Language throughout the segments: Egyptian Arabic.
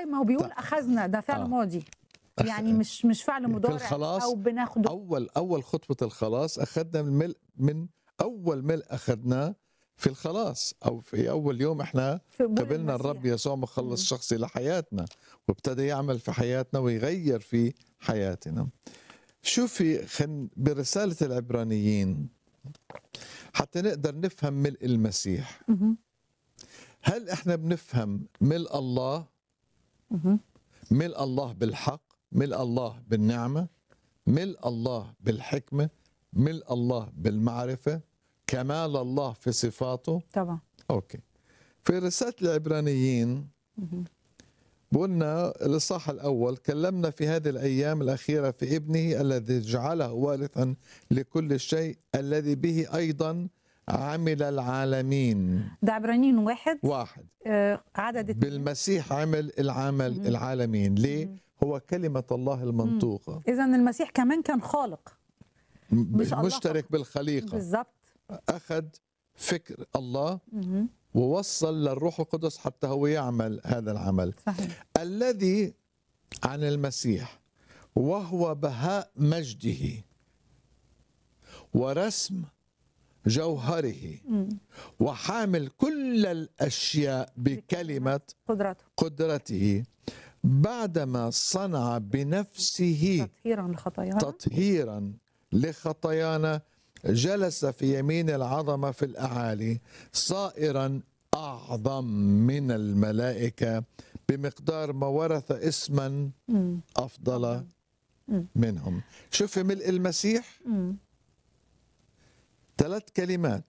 طيب ما هو بيقول طيب. اخذنا ده فعل آه. ماضي أخ- يعني مش مش فعل في مضارع الخلاص او بناخده اول اول خطوه الخلاص اخذنا الملء من اول ملء اخذناه في الخلاص او في اول يوم احنا في قبول قبلنا المسيح. الرب يسوع مخلص مم. شخصي لحياتنا وابتدى يعمل في حياتنا ويغير في حياتنا شوفي خن برسالة العبرانيين حتى نقدر نفهم ملء المسيح مهم. هل احنا بنفهم ملء الله مهم. ملء الله بالحق ملء الله بالنعمة ملء الله بالحكمة ملء الله بالمعرفة كمال الله في صفاته طبعا اوكي في رسالة العبرانيين مهم. قلنا الإصحاح الأول كلمنا في هذه الأيام الأخيرة في ابنه الذي جعله وارثا لكل شيء الذي به أيضا عمل العالمين ده عبرانيين واحد واحد آه عدد اتنين. بالمسيح عمل العمل مهم. العالمين ليه؟ مهم. هو كلمة الله المنطوقة اذا المسيح كمان كان خالق مش الله مشترك فقط. بالخليقة بالظبط أخذ فكر الله مهم. ووصل للروح القدس حتى هو يعمل هذا العمل صحيح الذي عن المسيح وهو بهاء مجده ورسم جوهره مم. وحامل كل الاشياء بكلمه قدرته قدرته بعدما صنع بنفسه تطهيرا لخطايانا تطهيرا لخطايانا جلس في يمين العظمه في الاعالي صائرا اعظم من الملائكه بمقدار ما ورث اسما مم. افضل مم. منهم شوفي ملء المسيح مم. ثلاث كلمات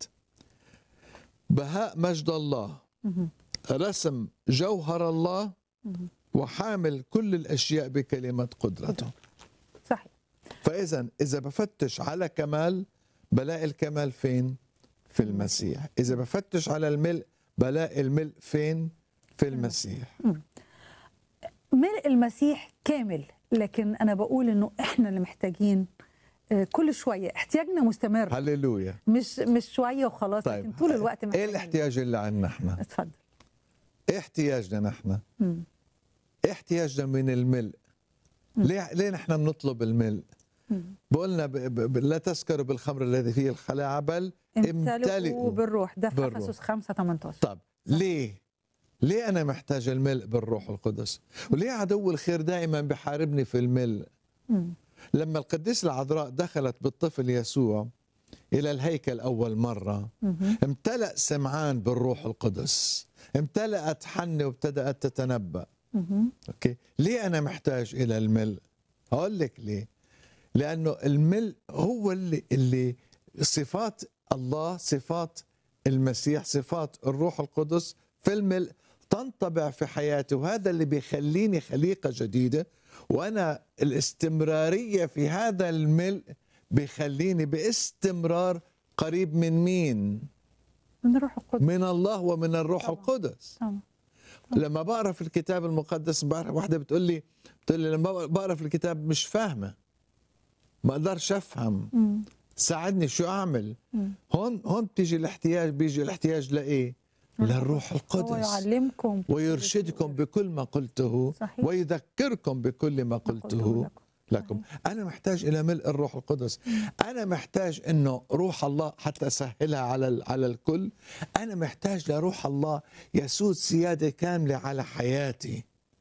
بهاء مجد الله مهم. رسم جوهر الله مهم. وحامل كل الاشياء بكلمه قدرته صحيح فاذا اذا بفتش على كمال بلاقي الكمال فين في المسيح اذا بفتش على الملء بلاقي الملء فين في المسيح ملء المسيح كامل لكن انا بقول انه احنا اللي محتاجين آه، كل شويه احتياجنا مستمر هللويا مش مش شويه وخلاص طيب لكن طول الوقت ايه محتاجين الاحتياج اللي عندنا احنا اتفضل ايه احتياجنا نحن مم. ايه احتياجنا من الملء ليه ليه نحن بنطلب الملء مم. بقولنا ب... ب... ب... لا تسكروا بالخمر الذي فيه الخلاعة بل امتلئوا امتلئوا بالروح ده في بالروح. افسس 5 18 طب ليه ليه أنا محتاج الملء بالروح القدس وليه عدو الخير دائما بحاربني في الملء مم. لما القديسة العذراء دخلت بالطفل يسوع إلى الهيكل أول مرة مهم. امتلأ سمعان بالروح القدس امتلأت حنة وابتدأت تتنبأ مهم. اوكي ليه انا محتاج الى الملء اقول لك ليه لانه الملء هو اللي اللي صفات الله صفات المسيح صفات الروح القدس في الملء تنطبع في حياتي وهذا اللي بيخليني خليقه جديده وانا الاستمراريه في هذا الملء بيخليني باستمرار قريب من مين من الروح القدس من الله ومن الروح طبعاً. القدس طبعا لما بقرا في الكتاب المقدس بعرف واحده بتقول لي بتقول لي لما بقرا في الكتاب مش فاهمه ما اقدرش افهم مم. ساعدني شو اعمل مم. هون هون بتيجي الاحتياج بيجي الاحتياج لايه للروح هو القدس يعلمكم ويرشدكم بكل ما قلته صحيح. ويذكركم بكل ما ما قلته لكم. لكم انا محتاج الى ملء الروح القدس انا محتاج انه روح الله حتى اسهلها على ال- على الكل انا محتاج لروح الله يسود سياده كامله على حياتي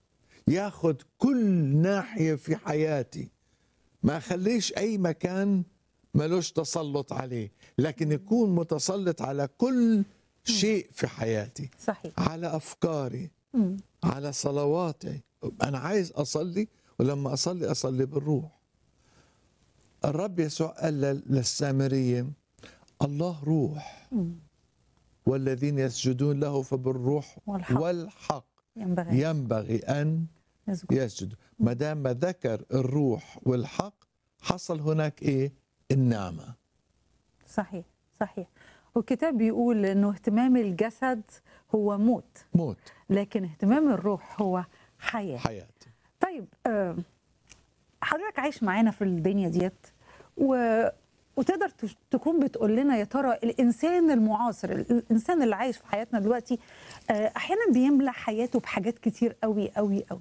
ياخذ كل ناحيه في حياتي ما اخليش اي مكان ملوش تسلط عليه لكن يكون متسلط على كل شيء في حياتي صحيح على افكاري مم. على صلواتي انا عايز اصلي ولما اصلي اصلي بالروح الرب يسوع قال لل- للسامريه الله روح مم. والذين يسجدون له فبالروح والحق. والحق ينبغي ينبغي ان يسجد. يسجدوا ما دام ما ذكر الروح والحق حصل هناك ايه النعمه صحيح صحيح والكتاب بيقول انه اهتمام الجسد هو موت موت لكن اهتمام الروح هو حياه حياه طيب آه، حضرتك عايش معانا في الدنيا ديت و... وتقدر تش- تكون بتقول لنا يا ترى الانسان المعاصر الانسان اللي عايش في حياتنا دلوقتي آه، احيانا بيملى حياته بحاجات كتير قوي قوي قوي